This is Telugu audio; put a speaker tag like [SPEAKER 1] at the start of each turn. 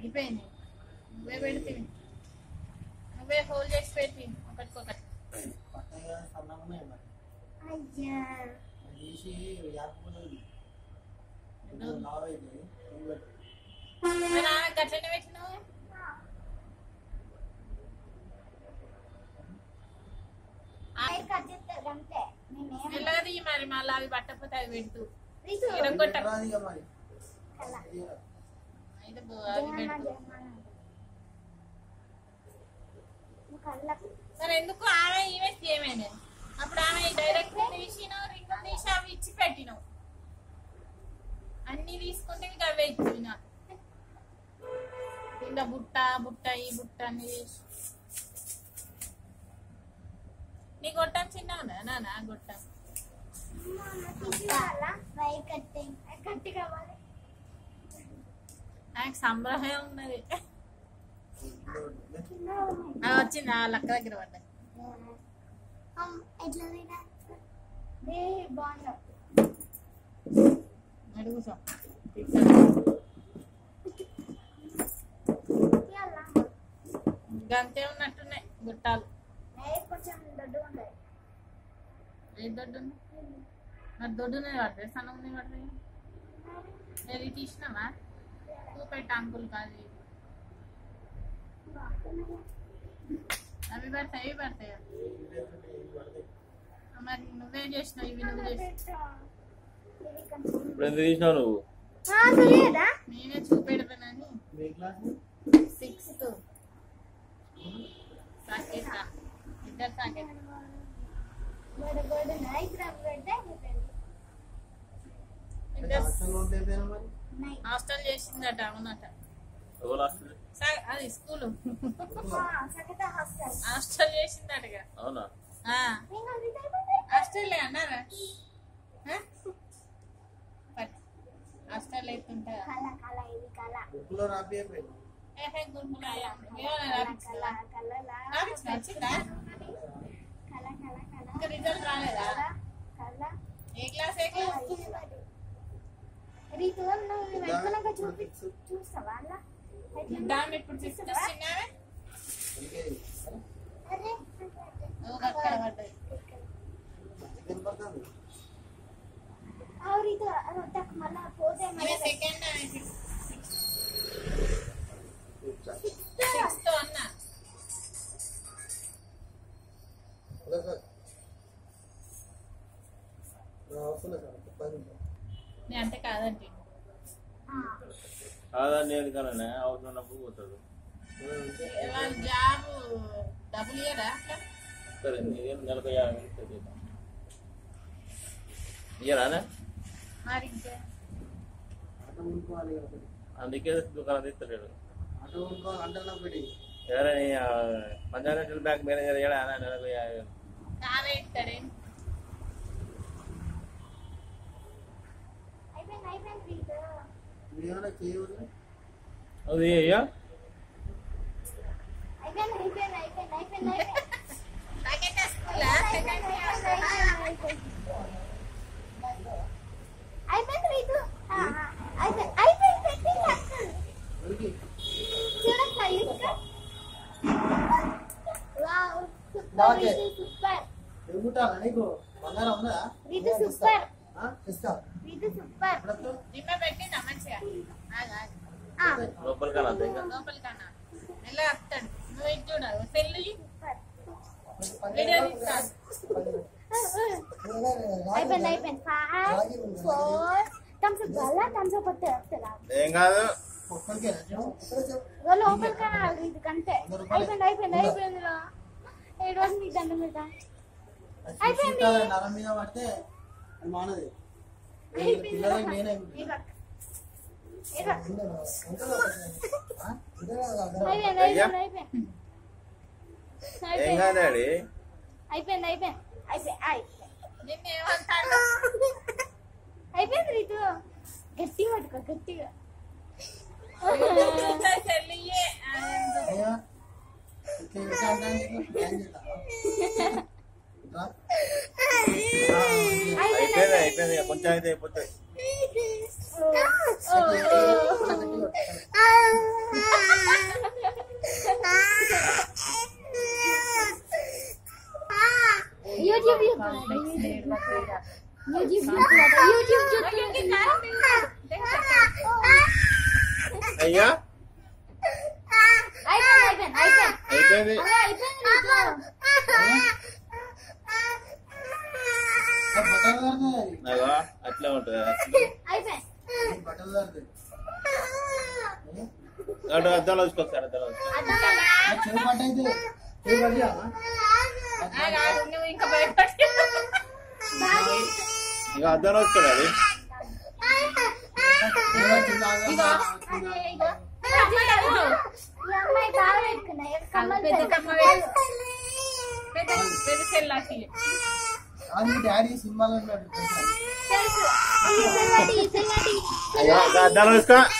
[SPEAKER 1] అయిపోయింది నువ్వే పెడితే నువ్వే హోల్డ్ చేసి పెట్టి ఒకటికొకటి
[SPEAKER 2] పట్టగా సన్నగా ఉన్నాయి మరి
[SPEAKER 3] అయ్యా
[SPEAKER 2] అది తీసి యాకపోతుంది లావ్ అయితే ఇవి పెట్టు.
[SPEAKER 1] మరి నాన్న గట్లనే పెట్టినావు
[SPEAKER 3] అవి కట్ చేస్తారు అంతే నేనేం
[SPEAKER 1] మెల్లగా తీయి మరి మళ్ళీ అవి పట్టకపోతే అవి పెడుతూ
[SPEAKER 3] రీతు
[SPEAKER 1] ఇరగొట్ట
[SPEAKER 2] రాదు ఇక మరి
[SPEAKER 3] కల
[SPEAKER 2] ఇది రా.
[SPEAKER 1] అయితే బో- అవి
[SPEAKER 3] జయమ్మ
[SPEAKER 1] పెడుతూ
[SPEAKER 3] జయమ్మ నువ్వు కళ్ళకు
[SPEAKER 1] మరి ఎందుకు ఆమె ఈమె ఏమైంది అప్పుడు ఆమె డైరెక్ట్ తీసినావు రింగ్ తీసి అవి ఇచ్చి పెట్టినావు అన్ని తీసుకుంటే మీకు అవే ఇచ్చి నాకు ఇంకా బుట్ట బుట్ట ఈ బుట్ట అన్ని తీసి నీ గొట్టం చిన్న ఉందా నాన్న గొట్టం
[SPEAKER 3] తీసుకోవాలా వై కట్టింగ్ కట్టి కావాలి
[SPEAKER 1] నాకు సంబరమే ఉన్నది
[SPEAKER 2] ఇందులో ఉంటుంది.
[SPEAKER 3] కింద ఉన్నాయి.
[SPEAKER 1] అది వచ్చింది ఆ లక్క దగ్గర పడ్డది
[SPEAKER 3] అమ్, ఎట్లా తినా దే బాగుంది
[SPEAKER 1] అడుగు సో
[SPEAKER 3] తీయాలా
[SPEAKER 1] గంతే ఉన్నట్టున్నాయి గుట్టాలు
[SPEAKER 3] ఏ కొంచెం దొడ్డు ఉండదు
[SPEAKER 1] ఏ దొడ్డు ఉంది మరి దొడ్డునే పడుతుంది సన్న ఉంది పడుతుంది ఏది తీసినావా చూపెట్టు అంకుల్ కాదు అవి పడతాయి ఇవి పడతాయి
[SPEAKER 2] ఇవి లేకుంటే ఇవి పడతాయి.
[SPEAKER 1] మరి నువ్వే చేసినావు ఇవి నువ్వు చేసి
[SPEAKER 3] ఇది కొంచెం
[SPEAKER 4] ఇప్పుడు ఎందుకు తీసినావు నువ్వు
[SPEAKER 3] ఆ, తెలియదా
[SPEAKER 1] నేనే చూపెడతానని
[SPEAKER 2] మీ క్లాస్
[SPEAKER 1] సిక్స్త్ సాకేత ఇద్దరు సాకేత
[SPEAKER 3] బోర్డు బోర్డు ఇక్కడ పెడితే అయిపోయింది
[SPEAKER 1] ఇద్దరు
[SPEAKER 2] హాస్టల్లో ఉంటే అయిపోయినా మరి
[SPEAKER 3] నై
[SPEAKER 1] హాస్టల్ చేసిందట అవునట
[SPEAKER 4] ఎవరు హాస్టల్
[SPEAKER 1] సా- అది స్కూల్
[SPEAKER 3] సగత హాస్టల్
[SPEAKER 1] హాస్టల్ చేసిందటగా
[SPEAKER 4] అవునా
[SPEAKER 1] ఆ,
[SPEAKER 3] ఇంకా ఇది అయిపోయింది
[SPEAKER 1] హాస్టల్ అన్నారా ఆ? పట్. హాస్టల్ ఎత్తుంటా
[SPEAKER 3] కళ కళ ఇది కళ
[SPEAKER 2] బుక్లో రాపి అయిపోయింది
[SPEAKER 1] ఏహే గుర్తులాయా ఏమైనా
[SPEAKER 3] కళ
[SPEAKER 1] రాపించినావా?
[SPEAKER 3] కళ
[SPEAKER 1] రాపించినా? వచ్చిందా
[SPEAKER 3] కళ కళ కళ
[SPEAKER 1] ఇంకా రిజల్ట్ రాలేదా
[SPEAKER 3] కళ
[SPEAKER 1] ఏ క్లాస్ ఏ క్లాస్
[SPEAKER 3] రీతు నువ్వు వెనుకనక చూపి చూస్తావా అలా
[SPEAKER 1] దాన్ని ఇప్పుడు సిక్స్త్ చిన్నావే
[SPEAKER 2] అందుకే
[SPEAKER 3] అరే
[SPEAKER 1] నువ్వు అక్కడ పడ్డది
[SPEAKER 2] చికెన్ పడుతుంది
[SPEAKER 3] ఆ రీతు రొట్టకు మళ్ళా పోతే మళ్ళీ
[SPEAKER 1] సెకండ్
[SPEAKER 2] కూర్చో.
[SPEAKER 1] సిక్స్త్ అన్నా
[SPEAKER 2] హలో సార్ నా అవసరం లేదు సార్ పది నిమిషాలు
[SPEAKER 1] నేను అంటే కాదండి
[SPEAKER 4] కాదని ఎందుకన్నా అవసరం ఉన్నప్పుడు పోతాడు
[SPEAKER 1] వాళ్ళ జాబ్ డబ్బులు ఇయ్యరా అట్లా
[SPEAKER 4] సరే నీదేం నెలకు యాభై వేలు ఇస్తే చేద్దాం. ఇయ్యరానా
[SPEAKER 1] మరి ఇంకా
[SPEAKER 2] ఆటో కొనుక్కోవాలి కదా ఒకటి.
[SPEAKER 4] అందుకే దుకాణం తీస్తలేడు
[SPEAKER 2] ఆటో కొనుక్కోవాలి అంటే నాకు ఒకటి
[SPEAKER 4] ఎవరైనా పంజాబ్ నేషనల్ బ్యాంక్ మేనేజర్ ఏడా నెలకు యాభై వేలు
[SPEAKER 1] నావే ఇస్తాడే
[SPEAKER 3] అయిపోయింది అయిపోయింది రీతు
[SPEAKER 2] మీరు ఏమైనా చేయవద్దు
[SPEAKER 4] అది అయ్యా
[SPEAKER 3] అయిపోయింది అయిపోయింది అయిపోయింది అయిపోయింది అయిపోయింది
[SPEAKER 1] నాకైతే స్కూలా
[SPEAKER 3] అయిపోయింది రీతు ఆ, ఆ, అయిపోయింది అయిపోయింది పెట్టింది అసలు
[SPEAKER 2] ఎవరికి
[SPEAKER 3] చూడక్క ఇసుక వావ్
[SPEAKER 2] నాకే.
[SPEAKER 3] సూపర్ రీతు సూపర్
[SPEAKER 2] ఎరుగుంటారా నీకు బంగారం ఉందా
[SPEAKER 3] రీతు సూపర్
[SPEAKER 2] ఆ? ఇస్తా
[SPEAKER 3] రీతు సూపర్
[SPEAKER 2] ఎప్పుడొస్తావు?
[SPEAKER 1] నిమ్మ పెట్టిందా మంచిగా ఆగు, ఆగు.
[SPEAKER 3] ఆ,
[SPEAKER 4] లోపలికి అంతే ఇంకా
[SPEAKER 1] లోపలికన్నా ఎలా వస్తాడు నువ్వు ఇటు చూడవు సెల్లు
[SPEAKER 3] సూపర్
[SPEAKER 1] వీడియో తీస్తా
[SPEAKER 3] అయిపోయింది అయిపోయింది ఫైవ్ ఫోర్ థమ్స్ అప్ గల్లా థమ్స్ అప్ వస్తే వస్తుందా
[SPEAKER 4] ఏం కాదు
[SPEAKER 2] ఒక్కరికేనా చెప్పు? ఒక్కరే చెప్పు.
[SPEAKER 3] ఇగో లోపల కనాలి ఇది కంటే అయిపోయింది అయిపోయింది అయిపోయింది రా ఏడు రోజు నీకు దండం పెడతా
[SPEAKER 2] అది
[SPEAKER 3] అయిపోయింది.
[SPEAKER 2] చూసి నరం మీద పడితే అది మానది
[SPEAKER 3] అయిపోయింది
[SPEAKER 2] పిల్లలకి నేనే
[SPEAKER 3] ఈ పక్క. ఈ పక్క.
[SPEAKER 2] ఆ?
[SPEAKER 3] అయిపోయింది అయిపోయింది అయిపోయింది
[SPEAKER 4] ఏం
[SPEAKER 3] అయిపోయింది
[SPEAKER 4] కాదు డాడీ
[SPEAKER 3] అయిపోయింది అయిపోయింది అయిపోయింది అయిపోయింది
[SPEAKER 1] నిన్ను ఏమంటాడు
[SPEAKER 3] అయిపోయింది రీతు గట్టిగా పట్టుకో గట్టిగా
[SPEAKER 1] సెల్లు ఇయ్యే. ఆ,
[SPEAKER 2] అయ్యా, ఇట్లా ఇట్లా అనడానికి ఏం చేస్తావా? ఇట్లా? ఆ,
[SPEAKER 4] అయిపోయింది అయిపోయింది ఇక కొంచెం అయితే అయిపోతుంది
[SPEAKER 3] యూట్యూబ్ చూస్తున్నాడు యూట్యూబ్ చూస్తున్నాడు యూట్యూబ్ చూస్తున్నాడు
[SPEAKER 4] అయ్యా
[SPEAKER 3] అయిపోయింది అయిపోయింది అయిపోయింది
[SPEAKER 4] అయిపోయింది
[SPEAKER 3] అలా అయిపోయింది
[SPEAKER 2] బట్టలు దారుతుంది
[SPEAKER 4] అగో అట్లా ఉంటుంది
[SPEAKER 3] అయిపోయింది
[SPEAKER 2] బట్టలు దారుతుంది
[SPEAKER 4] అటు అద్దంలో చూసుకోసారి అద్దంలో చూసుకో
[SPEAKER 2] చెవి పట్ట అయితే చెవి పట్టియా
[SPEAKER 1] నువ్వు ఇంకా భయపడి
[SPEAKER 4] ఇక అద్దంలో చూసుకోడు అది
[SPEAKER 3] ఈ అమ్మాయి బాగా పెట్టుకున్నాయి కమ్మలు
[SPEAKER 1] పెద్ద
[SPEAKER 3] పెట్టుకున్నాయి.
[SPEAKER 1] కమ్మ వేసి. పెద్ద పెద్ద చెల్లాకి
[SPEAKER 2] అది డాడీ సినిమాలో ఉన్నాడు తెలుసా?
[SPEAKER 3] తెలుసు ఈ సెల్ పట్టి, ఈ సెల్ పట్టి.
[SPEAKER 4] అయ్యో అద్దంలో చూసుకో